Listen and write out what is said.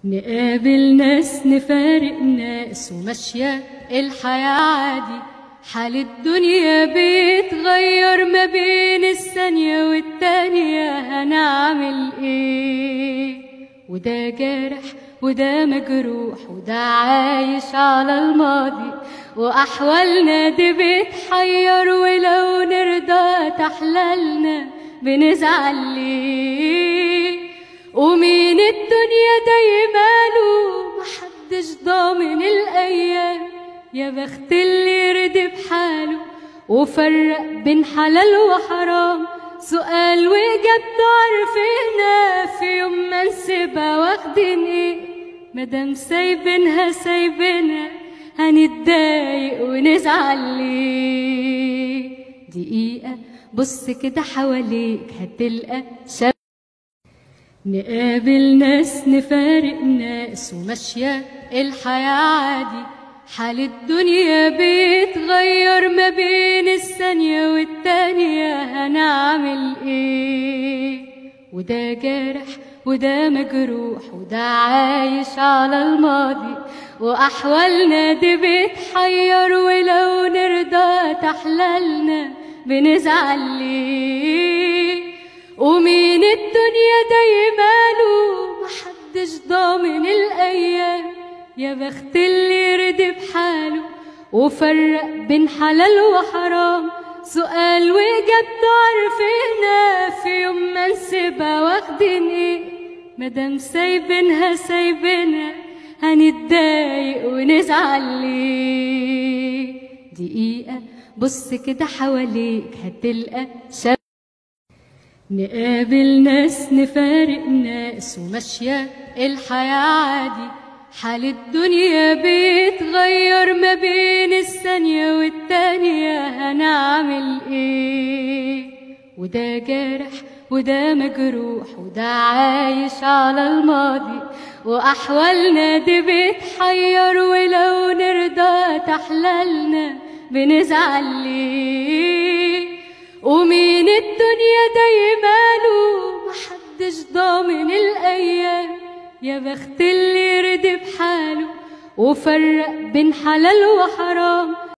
نقابل ناس نفارق ناس وماشية الحياة عادي حال الدنيا بيتغير ما بين الثانية والتانية هنعمل ايه وده جارح وده مجروح وده عايش على الماضي وأحوالنا دي بتحير ولو نرضى تحلالنا بنزعل ليه ومين الدنيا دايماله محدش ضامن الأيام يا بخت اللي يرضي بحاله وفرق بين حلال وحرام سؤال وإجابته عارفينها في يوم ما نسيبها واخدين ايه مادام سايبينها سايبينها هنتضايق ونزعل ليه دقيقة بص كده حواليك هتلقى شاب نقابل ناس نفارق ناس وماشية الحياة عادي حال الدنيا بيتغير ما بين الثانية والتانية هنعمل ايه وده جارح وده مجروح وده عايش على الماضي وأحوالنا دي بتحير ولو نرضى تحلالنا بنزعل ليه ومين الدنيا دايماله محدش ضامن الأيام يا بخت اللي يرضي بحاله وفرق بين حلال وحرام سؤال وإجابته عارفينها في يوم ما نسيبها واخدين ايه مادام سايبينها سايبينها هنتضايق ونزعل ليه دقيقة بص كده حواليك هتلقى شاب نقابل ناس نفارق ناس وماشية الحياة عادي حال الدنيا بيتغير ما بين الثانية والتانية هنعمل ايه وده جارح وده مجروح وده عايش على الماضي وأحوالنا دي بتحير ولو نرضى تحلالنا بنزعل ليه ومين الدنيا دايماله محدش ضامن الأيام يا بخت اللي يرضي بحاله وفرق بين حلال وحرام